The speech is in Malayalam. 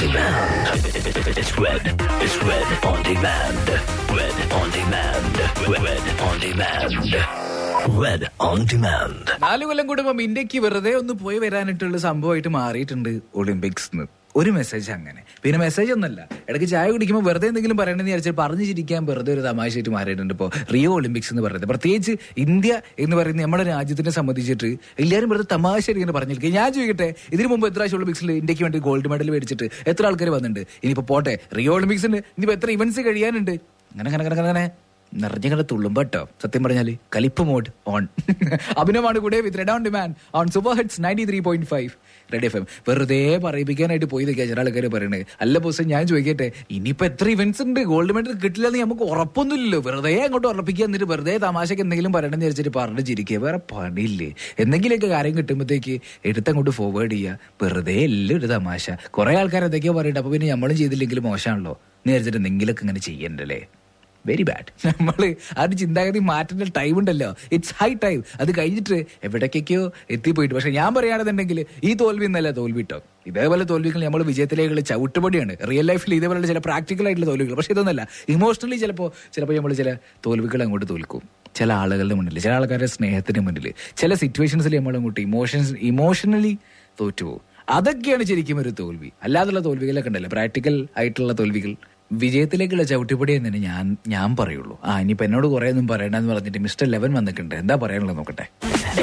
demand. It's red. It's red on demand. Red on demand. Red on demand. Red on demand. നാല് കൊല്ലം കൂടുമ്പം ഇന്ത്യക്ക് വെറുതെ ഒന്ന് പോയി വരാനായിട്ടുള്ള സംഭവമായിട്ട് മാറിയിട്ടുണ്ട് ഒളിമ്പിക്സ് എന്ന് ഒരു മെസ്സേജ് അങ്ങനെ പിന്നെ മെസ്സേജ് ഒന്നല്ല ഇടയ്ക്ക് ചായ കുടിക്കുമ്പോൾ വെറുതെ എന്തെങ്കിലും പറയണമെന്ന് വിചാരിച്ചാൽ പറഞ്ഞു ചിരിക്കാൻ വെറുതെ ഒരു തമാശയായിട്ട് മാറിയിട്ടുണ്ട് ഇപ്പോൾ റിയോ ഒളിമ്പിക്സ് എന്ന് പറയുന്നത് പ്രത്യേകിച്ച് ഇന്ത്യ എന്ന് പറയുന്ന നമ്മുടെ രാജ്യത്തിനെ സംബന്ധിച്ചിട്ട് എല്ലാവരും വെറുതെ തമാശ ഇങ്ങനെ പറഞ്ഞിരിക്കും ഞാൻ ചോദിക്കട്ടെ ഇതിനു മുമ്പ് എത്ര പ്രാവശ്യം ഒളിമ്പിക്സിൽ ഇന്ത്യക്ക് വേണ്ടി ഗോൾഡ് മെഡൽ മേടിച്ചിട്ട് എത്ര ആൾക്കാർ വന്നിട്ടുണ്ട് ഇനിയിപ്പോൾ പോട്ടെ റിയോ ഒളിമ്പിക്സിന് ഇനിയിപ്പോൾ എത്ര ഇവന്റ്സ് കഴിയാനുണ്ട് അങ്ങനെ അങ്ങനെ അങ്ങനെ അങ്ങനെ നിറഞ്ഞങ്ങനെ തുള്ളുമ്പട്ടോ സത്യം പറഞ്ഞാല് കലിപ്പ് മോഡ് ഓൺ അഭിനവാണ് കൂടെ with red on demand on super hits ninety three point five red F M വെറുതെ പറയിപ്പിക്കാനായിട്ട് പോയി നിൽക്കുക ചില ആൾക്കാർ പറയണത് അല്ല ബോസ് ഞാൻ ചോദിക്കട്ടെ ഇനിയിപ്പോ എത്ര ഇവന്റ്സ് ഉണ്ട് ഗോൾഡ് മെഡൽ കിട്ടില്ലെന്ന് നമുക്ക് ഉറപ്പൊന്നുമില്ലല്ലോ വെറുതെ അങ്ങോട്ട് ഉറപ്പിക്കുക എന്നിട്ട് വെറുതെ തമാശക്ക് എന്തെങ്കിലും പറയണമെന്ന് വിചാരിച്ചിട്ട് പറഞ്ഞു ചിരിക്കുക വേറെ പണിയില്ലേ എന്തെങ്കിലുമൊക്കെ കാര്യം കിട്ടുമ്പോഴത്തേക്ക് എടുത്തങ്ങോട്ട് ഫോർവേഡ് ചെയ്യുക വെറുതെ എല്ലാം ഒരു തമാശ കുറെ ആൾക്കാർ എന്തൊക്കെയോ പറയട്ടെ അപ്പൊ പിന്നെ നമ്മളും ചെയ്തില്ലെങ്കിൽ മോശമാണല്ലോ എന്ന് വിചാരിച്ചിട്ട് എന്തെങ്കിലുമൊക്കെ ഇങ്ങനെ ചെയ്യണ്ടല്ലേ വെരി ബാഡ് നമ്മൾ ആ ഒരു ചിന്താഗതി മാറ്റേണ്ട ടൈം ഉണ്ടല്ലോ ഇറ്റ്സ് ഹൈ ടൈം അത് കഴിഞ്ഞിട്ട് എവിടേക്കൊക്കെയോ എത്തിപ്പോയിട്ട് പക്ഷെ ഞാൻ പറയുകയാണെന്നുണ്ടെങ്കിൽ ഈ തോൽവി എന്നല്ല തോൽവി കേട്ടോ ഇതേപോലെ തോൽവികൾ നമ്മൾ വിജയത്തിലേക്കുള്ള ചവിട്ടുപടിയാണ് റിയൽ ലൈഫിൽ ഇതേപോലെ ചില പ്രാക്ടിക്കൽ ആയിട്ടുള്ള തോൽവികൾ പക്ഷെ ഇതൊന്നല്ല ഇമോഷണലി ചിലപ്പോൾ ചിലപ്പോൾ നമ്മൾ ചില തോൽവികൾ അങ്ങോട്ട് തോൽക്കും ചില ആളുകളുടെ മുന്നിൽ ചില ആൾക്കാരുടെ സ്നേഹത്തിന് മുന്നിൽ ചില സിറ്റുവേഷൻസിൽ നമ്മൾ അങ്ങോട്ട് ഇമോഷൻസ് ഇമോഷണലി തോറ്റുപോകും അതൊക്കെയാണ് ശരിക്കും ഒരു തോൽവി അല്ലാതുള്ള തോൽവികളൊക്കെ ഉണ്ടല്ലോ പ്രാക്ടിക്കൽ ആയിട്ടുള്ള തോൽവികൾ വിജയത്തിലേക്കുള്ള ചവിട്ടിപ്പടി എന്ന് തന്നെ ഞാൻ ഞാൻ പറയുള്ളൂ ആ ഇനിയിപ്പോ എന്നോട് കുറെ ഒന്നും പറയണ്ടെന്ന് പറഞ്ഞിട്ട് മിസ്റ്റർ ലെവൻ വന്നിട്ടുണ്ട് എന്താ പറയാനുള്ളത് നോക്കട്ടെ